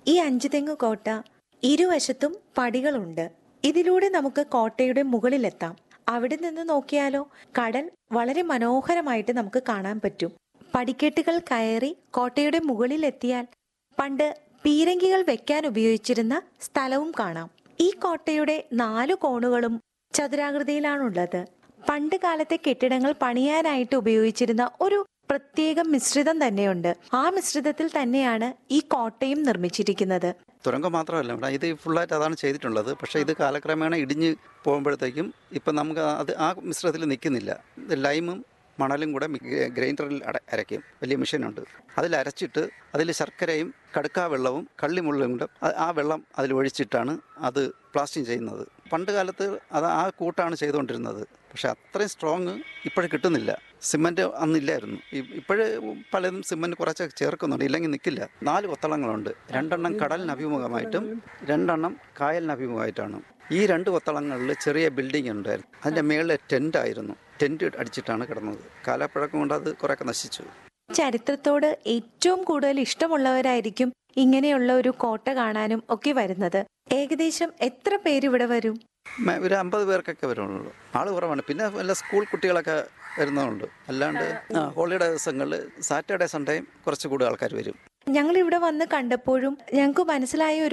ഈ അഞ്ചുതെങ്ങ് കോട്ട ഇരുവശത്തും പടികളുണ്ട് ഇതിലൂടെ നമുക്ക് കോട്ടയുടെ മുകളിലെത്താം അവിടെ നിന്ന് നോക്കിയാലോ കടൽ വളരെ മനോഹരമായിട്ട് നമുക്ക് കാണാൻ പറ്റും പടിക്കെട്ടുകൾ കയറി കോട്ടയുടെ മുകളിലെത്തിയാൽ പണ്ട് പീരങ്കികൾ വെക്കാൻ ഉപയോഗിച്ചിരുന്ന സ്ഥലവും കാണാം ഈ കോട്ടയുടെ നാലു കോണുകളും ചതുരാകൃതിയിലാണുള്ളത് പണ്ട് കാലത്തെ കെട്ടിടങ്ങൾ പണിയാനായിട്ട് ഉപയോഗിച്ചിരുന്ന ഒരു പ്രത്യേക മിശ്രിതം തന്നെയുണ്ട് ആ മിശ്രിതത്തിൽ തന്നെയാണ് ഈ കോട്ടയും നിർമ്മിച്ചിരിക്കുന്നത് തുരങ്കം മാത്രമല്ല ഇവിടെ ഇത് ഫുള്ളായിട്ട് അതാണ് ചെയ്തിട്ടുള്ളത് പക്ഷേ ഇത് കാലക്രമേണ ഇടിഞ്ഞ് പോകുമ്പോഴത്തേക്കും ഇപ്പം നമുക്ക് അത് ആ മിശ്രിതത്തിൽ നിൽക്കുന്നില്ല ഇത് ലൈമും മണലും കൂടെ മി- ഗ്രൈൻഡറിൽ അട അരയ്ക്കും വലിയ മെഷീനുണ്ട് അതിൽ അരച്ചിട്ട് അതിൽ ശർക്കരയും കടുക്കാ വെള്ളവും കള്ളിമുള്ളും കൂടെ ആ- ആ വെള്ളം അതിൽ ഒഴിച്ചിട്ടാണ് അത് പ്ലാസ്റ്റിങ് ചെയ്യുന്നത് പണ്ട് കാലത്ത് അത് ആ കൂട്ടാണ് ചെയ്തുകൊണ്ടിരുന്നത് പക്ഷെ അത്രയും സ്ട്രോങ് ഇപ്പോഴും കിട്ടുന്നില്ല സിമൻറ്റ് അന്നില്ലായിരുന്നു ഇപ്പോഴ് പലതും സിമൻറ്റ് കുറച്ച് ചേർക്കുന്നുണ്ട് ഇല്ലെങ്കിൽ നിൽക്കില്ല നാല് കൊത്തളങ്ങളുണ്ട് രണ്ടെണ്ണം കടലിന് അഭിമുഖമായിട്ടും രണ്ടെണ്ണം കായലിന് അഭിമുഖമായിട്ടാണ് ഈ രണ്ട് കൊത്തളങ്ങളിൽ ചെറിയ ബിൽഡിംഗ് ഉണ്ടായിരുന്നു അതിൻ്റെ മേളിൽ ടെൻ്റ് ആയിരുന്നു ടെൻറ്റ് അടിച്ചിട്ടാണ് കിടന്നത് കാലപ്പഴക്കം കൊണ്ട് അത് കുറേയൊക്കെ നശിച്ചു ചരിത്രത്തോട് ഏറ്റവും കൂടുതൽ ഇഷ്ടമുള്ളവരായിരിക്കും ഇങ്ങനെയുള്ള ഒരു കോട്ട കാണാനും ഒക്കെ വരുന്നത് ഏകദേശം എത്ര പേര് ഇവിടെ വരും മ- ഒരു അമ്പത് പേർക്കൊക്കെ വരുള്ളൂ ആൾ കുറവാണ് പിന്നെ വല്ല സ്കൂൾ കുട്ടികളൊക്കെ വരുന്നതുണ്ട് അല്ലാണ്ട് ആ, ഹോളിഡേ ദിവസങ്ങളിൽ സാറ്റർഡേ സൺഡേയും കുറച്ച് കൂടുതൽ ആൾക്കാർ വരും ഞങ്ങൾ ഇവിടെ വന്ന് കണ്ടപ്പോഴും ഞങ്ങൾക്ക് മനസ്സിലായ ഒരു